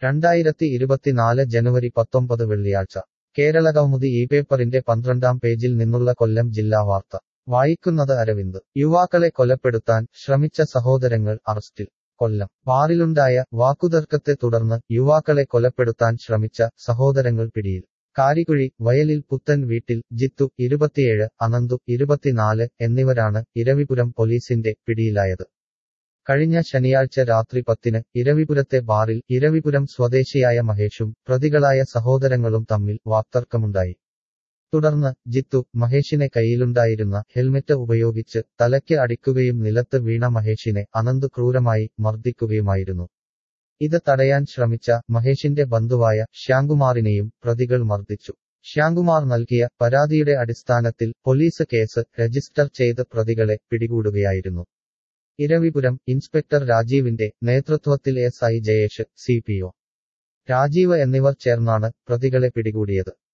രണ്ടായിരത്തി ഇരുപത്തിനാല് ജനുവരി പത്തൊമ്പത് വെള്ളിയാഴ്ച കേരള കൗമുദി ഈ പേപ്പറിന്റെ പന്ത്രണ്ടാം പേജിൽ നിന്നുള്ള കൊല്ലം ജില്ലാ വാർത്ത വായിക്കുന്നത് അരവിന്ദ് യുവാക്കളെ കൊലപ്പെടുത്താൻ ശ്രമിച്ച സഹോദരങ്ങൾ അറസ്റ്റിൽ കൊല്ലം ബാറിലുണ്ടായ വാക്കുതർക്കത്തെ തുടർന്ന് യുവാക്കളെ കൊലപ്പെടുത്താൻ ശ്രമിച്ച സഹോദരങ്ങൾ പിടിയിൽ കാരിക്കുഴി വയലിൽ പുത്തൻ വീട്ടിൽ ജിത്തു ഇരുപത്തിയേഴ് അനന്തു ഇരുപത്തിനാല് എന്നിവരാണ് ഇരവിപുരം പോലീസിന്റെ പിടിയിലായത് കഴിഞ്ഞ ശനിയാഴ്ച രാത്രി പത്തിന് ഇരവിപുരത്തെ ബാറിൽ ഇരവിപുരം സ്വദേശിയായ മഹേഷും പ്രതികളായ സഹോദരങ്ങളും തമ്മിൽ വാക്തർക്കമുണ്ടായി തുടർന്ന് ജിത്തു മഹേഷിനെ കയ്യിലുണ്ടായിരുന്ന ഹെൽമെറ്റ് ഉപയോഗിച്ച് തലയ്ക്ക് അടിക്കുകയും നിലത്ത് വീണ മഹേഷിനെ അനന്ത് ക്രൂരമായി മർദ്ദിക്കുകയുമായിരുന്നു ഇത് തടയാൻ ശ്രമിച്ച മഹേഷിന്റെ ബന്ധുവായ ശ്യാംകുമാറിനെയും പ്രതികൾ മർദ്ദിച്ചു ശ്യാംകുമാർ നൽകിയ പരാതിയുടെ അടിസ്ഥാനത്തിൽ പോലീസ് കേസ് രജിസ്റ്റർ ചെയ്ത് പ്രതികളെ പിടികൂടുകയായിരുന്നു ഇരവിപുരം ഇൻസ്പെക്ടർ രാജീവിന്റെ നേതൃത്വത്തിൽ S I Jayesh C P O Rajeev എന്നിവർ ചേർന്നാണ് പ്രതികളെ പിടികൂടിയത്